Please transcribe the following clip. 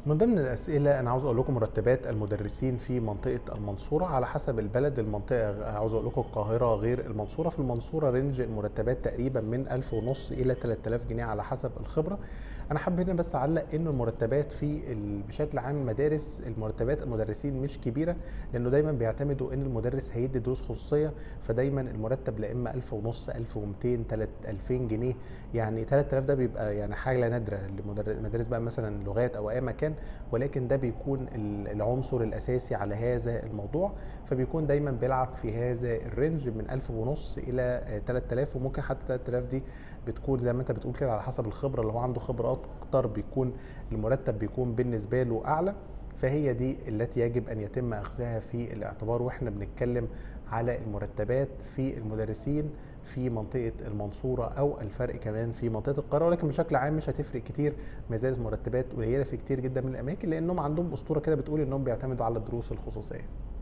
من ضمن الاسئله انا عاوز اقول لكم مرتبات المدرسين في منطقه المنصوره على حسب البلد المنطقه عاوز اقول لكم القاهره غير المنصوره في المنصوره رينج المرتبات تقريبا من 1000 ونص الى 3000 جنيه على حسب الخبره انا حابب هنا بس اعلق ان المرتبات في ال- بشكل عام مدارس المرتبات المدرسين مش كبيره لانه دايما بيعتمدوا ان المدرس هيدي دروس خصوصيه فدايما المرتب لا اما 1000 ونص 1200 3 2000 جنيه يعني 3000 ده بيبقى يعني حاجه نادره لمدرس بقى مثلا لغات او اي مكان ولكن ده بيكون ال- العنصر الاساسي على هذا الموضوع فبيكون دايما بيلعب في هذا الرينج من 1000 ونص الى آه، 3000 وممكن حتى 3000 دي بتكون زي ما انت بتقول كده على حسب الخبره اللي هو عنده خبرات اكتر بيكون المرتب بيكون بالنسبه له اعلى فهي دي التي يجب ان يتم اخذها في الاعتبار واحنا بنتكلم على المرتبات في المدرسين في منطقه المنصوره او الفرق كمان في منطقه القاهره ولكن بشكل عام مش هتفرق كتير ما زالت مرتبات قليله في كتير جدا من الاماكن لانهم عندهم اسطوره كده بتقول انهم بيعتمدوا على الدروس الخصوصيه